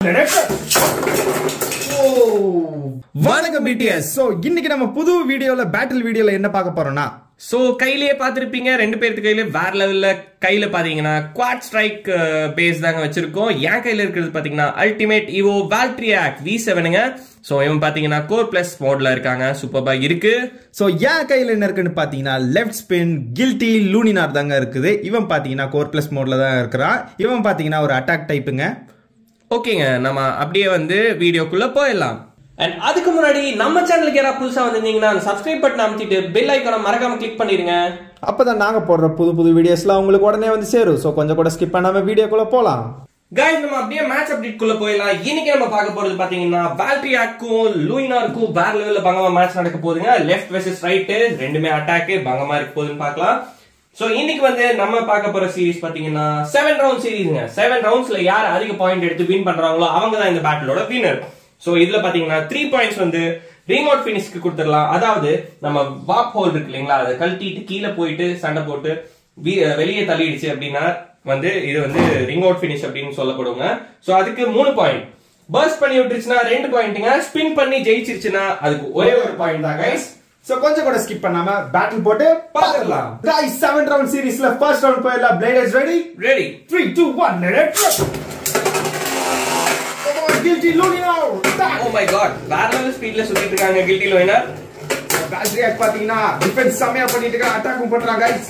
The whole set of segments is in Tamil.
வணக்கம் பிடிஎஸ் சோ இன்னைக்கு நம்ம புது வீடியோல பேட்டில் வீடியோல என்ன பார்க்க போறோம்னா சோ கையிலேயே பார்த்திருப்பீங்க ரெண்டு பேருக்கு கையில வேற லெவல்ல கையில பாத்தீங்கன்னா குவாட் ஸ்ட்ரைக் பேஸ் தாங்க வச்சிருக்கோம் என் கையில இருக்கிறது பாத்தீங்கன்னா அல்டிமேட் இவோ வால்ட்ரியாக் வி செவனுங்க சோ இவன் பாத்தீங்கன்னா கோர் பிளஸ் மோட்ல இருக்காங்க சூப்பர்பா இருக்கு சோ என் கையில என்ன இருக்குன்னு பாத்தீங்கன்னா லெஃப்ட் ஸ்பின் கில்ட்டி லூனினார் தாங்க இருக்குது இவன் பாத்தீங்கன்னா கோர் பிளஸ் மோட்ல தான் இருக்கிறான் இவன் பாத்தீங்கன்னா ஒரு அட்டாக் டைப்புங்க ஓகேங்க நம்ம அப்படியே வந்து வீடியோக்குள்ள போயிடலாம் அண்ட் அதுக்கு முன்னாடி நம்ம சேனலுக்கு யாராவது புதுசா வந்திருந்தீங்கன்னா சப்ஸ்கிரைப் பட்டன் அமைச்சிட்டு பெல் ஐக்கான மறக்காம கிளிக் பண்ணிருங்க அப்பதான் நாங்க போடுற புது புது வீடியோஸ்லாம் உங்களுக்கு உடனே வந்து சேரும் சோ கொஞ்சம் கூட ஸ்கிப் பண்ணாம வீடியோக்குள்ள போலாம் கைஸ் நம்ம அப்படியே மேட்ச் அப்டேட் குள்ள போயிடலாம் இன்னைக்கு நம்ம பார்க்க போறது பாத்தீங்கன்னா வால்ட்ரியாக்கும் லூயினாருக்கும் வேற லெவல்ல பங்கமா மேட்ச் நடக்க போகுதுங்க லெஃப்ட் வெர்சஸ் ரைட் ரெண்டுமே அட்டாக் பங்கமா இருக்க போகுதுன்னு பார்க்கலாம் சோ இன்னைக்கு வந்து நம்ம பார்க்க போற சீரிஸ் பாத்தீங்கன்னா செவன் ரவுண்ட் சீரிஸ்ங்க செவன் ரவுண்ட்ஸ்ல யார் அதிக பாயிண்ட் எடுத்து வின் பண்றாங்களோ அவங்க தான் இந்த பேட்டிலோட வின்னர் சோ இதுல பாத்தீங்கன்னா த்ரீ பாயிண்ட்ஸ் வந்து ரிமோட் பினிஷ்க்கு கொடுத்துடலாம் அதாவது நம்ம வாப் ஹோல் இருக்கு இல்லைங்களா அதை கழட்டிட்டு கீழே போயிட்டு சண்டை போட்டு வீ- வெளியே தள்ளிடுச்சு அப்படின்னா வந்து இது வந்து ரிங் அவுட் பினிஷ் அப்படின்னு சொல்லப்படுங்க சோ அதுக்கு மூணு பாயிண்ட் பர்ஸ்ட் பண்ணி விட்டுருச்சுன்னா ரெண்டு பாயிண்ட்டுங்க ஸ்பின் பண்ணி ஜெயிச்சிருச்சுன்னா அதுக்கு ஒரே ஒரு பாயிண்ட் தான் கைஸ் சோ கொஞ்சம் கூட ஸ்கிப் பண்ணாம பேட்டில் போட்டு பாத்துடலாம் கைஸ் செவன் ரவுண்ட் சீரிஸ்ல ஃபர்ஸ்ட் ரவுண்ட் போயிடலாம் bladers ready ready 3 2 1 let's go Come on, guilty Luinor attack oh my god வேற லெவல் ஸ்பீட்ல சுத்திட்டு இருக்காங்க கில்டி லோயினர் பேட்டரி ஆக் பாத்தீங்கன்னா டிஃபென்ஸ் செமையா பண்ணிட்டு இருக்காங்க அட்டாக்கும் பண்றாங்க கைஸ்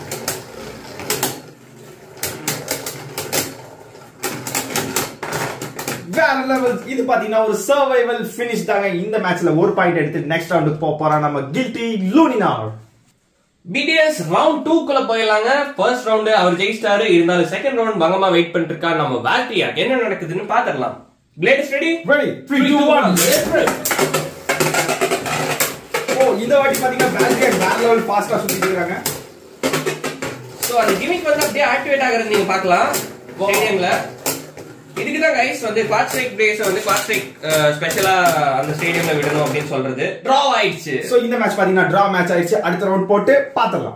வேற லெவல் இது பாத்தீங்கன்னா ஒரு சர்வைவல் ஃபினிஷ் தாங்க இந்த மேட்ச்ல ஒரு பாயிண்ட் எடுத்து நெக்ஸ்ட் ரவுண்டுக்கு போக போறோம் நம்ம guilty Luinor BDS round two குள்ள போயிடலாங்க ஃபர்ஸ்ட் ரவுண்ட் அவர் ஜெயிச்சிட்டாரு இருந்தாலும் செகண்ட் ரவுண்ட் பங்கமா வெயிட் பண்ணிட்டு இருக்கா நம்ம வேல்டியா என்ன நடக்குதுன்னு பாத்துடலாம் பிளேட்ஸ் ரெடி ரெடி 3 2 1 ஓ இந்த வாட்டி பாத்தீங்கன்னா பேட்டரி ஆக் வேற லெவல் ஃபாஸ்டா சுத்திட்டு இருக்காங்க சோ அந்த கிமிக் வந்து அப்படியே ஆக்டிவேட் ஆகுறது நீங்க பார்க்கலாம் ஸ்டேடியம்ல இதுக்கு தான் கைஸ் வந்து குவாட் ஸ்ட்ரைக் பிரேஸ் வந்து குவாட் ஸ்ட்ரைக் ஸ்பெஷலா அந்த ஸ்டேடியம்ல விடணும் அப்படின்னு சொல்றது டிரா ஆயிடுச்சு சோ இந்த மேட்ச் பாத்தீங்கன்னா டிரா மேட்ச் ஆயிடுச்சு அடுத்த ரவுண்ட் போட்டு பாத்துடலாம்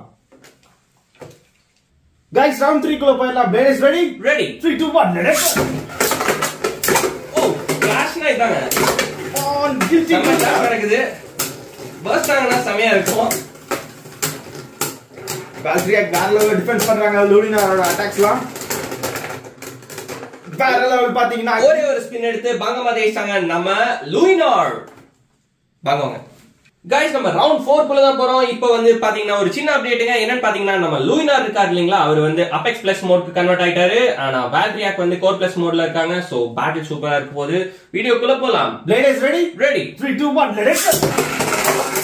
கைஸ் ரவுண்ட் 3 குள்ள போயிடலாம் bladers ready ready 3 2 1 let's go oh கிளாஷ்னா இதாங்க on guilty செம்ம clash லூனினார் நடக்குது பர்ஸ்ட் ஆகுனா செமையா இருக்கும் பேட்டரி ஆக் வேற லெவல் டிஃபென்ஸ் பண்றாங்க லூனினாரோட அட்டாக்ஸ்லாம் வேற லெவல் பாத்தீங்கன்னா ஒரே ஒரு ஸ்பின் எடுத்து பங்கமா ஜெயிச்சாங்க நம்ம லூயினார் வாங்கவங்க கைஸ் நம்ம ரவுண்ட் ஃபோர் குள்ள தான் போறோம் இப்போ வந்து பாத்தீங்கன்னா ஒரு சின்ன அப்டேட்டுங்க என்னன்னு பாத்தீங்கன்னா நம்ம லூயினார் இருக்காரு இல்லைங்களா அவர் வந்து அபெக்ஸ் பிளஸ் மோட்க்கு கன்வெர்ட் ஆயிட்டாரு ஆனா பேட்ரியாக் வந்து கோர் பிளஸ் மோட்ல இருக்காங்க சோ பேட்டில் சூப்பரா இருக்க போது வீடியோக்குள்ள போலாம் bladers ready ready 3 2 1 let's go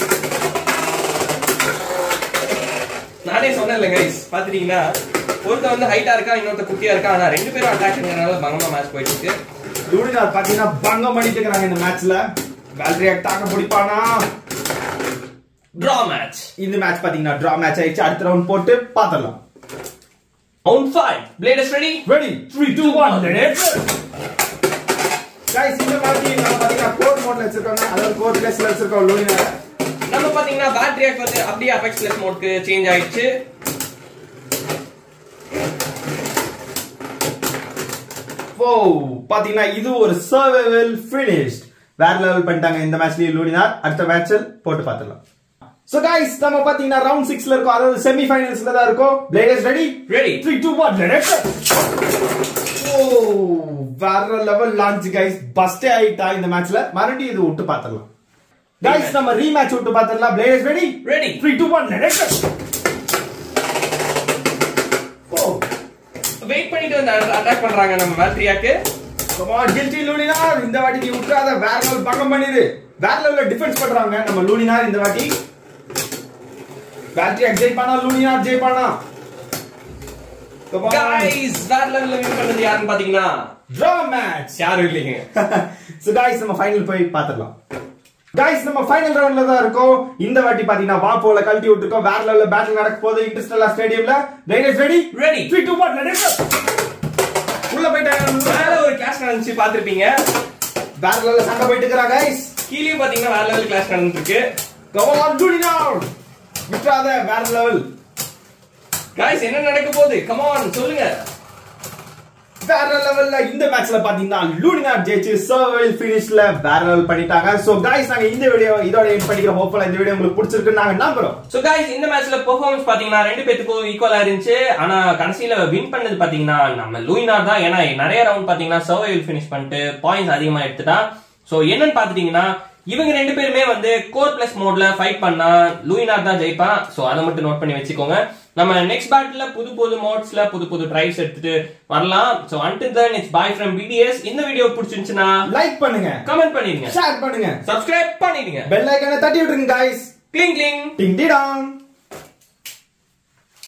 நானே சொன்னேன்ல கைஸ் பாத்துட்டீங்கன்னா ஒருத்தன் வந்து ஹைட்டா இருக்கா இன்னொருத்த குட்டியா இருக்கா ஆனா ரெண்டு பேரும் அட்டாக்ங்கிறனால பங்கமா மேட்ச் போயிட்டு இருக்கு லூனினார் பாத்தீங்கன்னா பங்கம் பண்ணிட்டு இருக்காங்க இந்த மேட்ச்ல பேட்டரி ஆக் தாக்க பிடிப்பானா டிரா மேட்ச் இந்த மேட்ச் பாத்தீங்கன்னா டிரா மேட்ச் ஆயிடுச்சு அடுத்த ரவுண்ட் போட்டு பாத்துடலாம் round five blades ready ready 3 2 1 let's go guys இந்த மாதிரி நான் பாத்தீங்கன்னா கோர் மோட்ல வச்சிருக்காங்க அதாவது கோர் பிளஸ்ல வச்சிருக்கோம் லூனினார் நம்ம பாத்தீங்கன்னா பேட்டரியாக் வந்து அப்படியே அபெக்ஸ் பிளஸ் மோட்க்கு சேஞ்ச் ஆயிடுச்சு ஓ பாத்தீங்கன்னா இது ஒரு சர்வைவல் ஃபினிஷ் வேற லெவல் பண்ணிட்டாங்க இந்த மேட்ச்லயே லூடினார் அடுத்த மேட்சில் போட்டு பார்த்துடலாம் சோ கைஸ் நம்ம பாத்தீங்கன்னா ரவுண்ட் சிக்ஸ்ல இருக்கோம் அதாவது செமி ஃபைனல்ஸ்ல தான் இருக்கோம் players ready ready three two one oh வேற லெவல் லான்ச் கைஸ் பஸ்டே ஆயிட்டா இந்த மேட்ச்ல மறுபடியும் இது விட்டு பார்த்துடலாம் கைஸ் நம்ம ரீமேட்ச் விட்டு பார்த்துடலாம் players ready ready three two one oh wait பண்ணிட்டு வந்து அட்டாக் பண்றாங்க நம்ம பேட்டரியாக்கு கமான் கில்ட்டி லூனினார் இந்த வாட்டி நீ விட்டுறாத வேற லெவல் பக்கம் பண்ணிடு வேற லெவல்ல டிஃபென்ஸ் பண்றாங்க நம்ம லூனினார் இந்த வாட்டி பேட்டரி ஜெயிப்பானா லூனினார் ஜெயிப்பானா கைஸ் வேற லெவல்ல வின் பண்ணது யாருன்னு பாத்தீங்கன்னா டிரா மேட்ச் யாரும் இல்லைங்க சோ गाइस நம்ம ஃபைனல் போய் பாத்துடலாம் गाइस நம்ம ஃபைனல் ரவுண்ட்ல தான் இருக்கோம் இந்த வாட்டி பாத்தீங்கன்னா வாப்போல கழட்டி விட்டுருக்கோம் வேற லெவல்ல பேட்டில் நடக்க போகுது இன்டர்ஸ்டெல்லா ஸ்டேடியம்ல ரெடி ரெடி Ready. 3 2 1 ரெடி உள்ள போயிட்டாங்க வேற ஒரு கிளாஸ் நடந்துச்சு பாத்திருப்பீங்க வேற லெவல்ல சண்டை போயிட்டு இருக்கறா गाइस கீழே பாத்தீங்கன்னா வேற லெவல் கிளாஸ் நடந்துருக்கு Come on, do it now! விட்டுறாத வேற லெவல் கைஸ் என்ன நடக்க போகுது கமான் சொல்லுங்க வேற லெவல்ல இந்த மேட்ச்ல பாத்தீங்கன்னா லூனினார் ஜெயிச்சு சர்வைவல் ஃபினிஷ்ல வேற லெவல் பண்ணிட்டாங்க சோ गाइस நாங்க இந்த வீடியோ இதோட எண்ட் பண்ணிக்கிறோம் ஹோப்ஃபுல்லா இந்த வீடியோ உங்களுக்கு பிடிச்சிருக்குன்னு நாங்க நம்புறோம் சோ गाइस இந்த மேட்ச்ல பெர்ஃபார்மன்ஸ் பாத்தீங்கன்னா ரெண்டு பேத்துக்கும் ஈக்குவலா இருந்துச்சு ஆனா கடைசியில வின் பண்ணது பாத்தீங்கன்னா நம்ம லூயினார் தான் ஏன்னா நிறைய ரவுண்ட் பாத்தீங்கன்னா சர்வைவல் ஃபினிஷ் பண்ணிட்டு பாயிண்ட்ஸ் அதிகமா எடுத்துட்டா சோ என்னன்னு பாத்துட்டீங்கன்னா இவங்க ரெண்டு பேருமே வந்து கோர் பிளஸ் மோட்ல ஃபைட் பண்ணா லூயினார் தான் ஜெயிப்பான் சோ அதை மட்டும் நோட் பண்ணி வச்சுக்கோங்க நம்ம நெக்ஸ்ட் பேட்டில் புது புது மோட்ஸ்ல புது புது ட்ரைவ்ஸ் எடுத்துட்டு வரலாம் so until then it's bye from BDS இந்த வீடியோ பிடிச்சிருந்துச்சுன்னா லைக் பண்ணுங்க கமெண்ட் பண்ணிடுங்க ஷேர் பண்ணுங்க சப்ஸ்கிரைப் பண்ணிடுங்க பெல் ஐகானை தட்டி விட்டுருங்க गाइस கிளிங் கிளிங் டிங் டிடாங்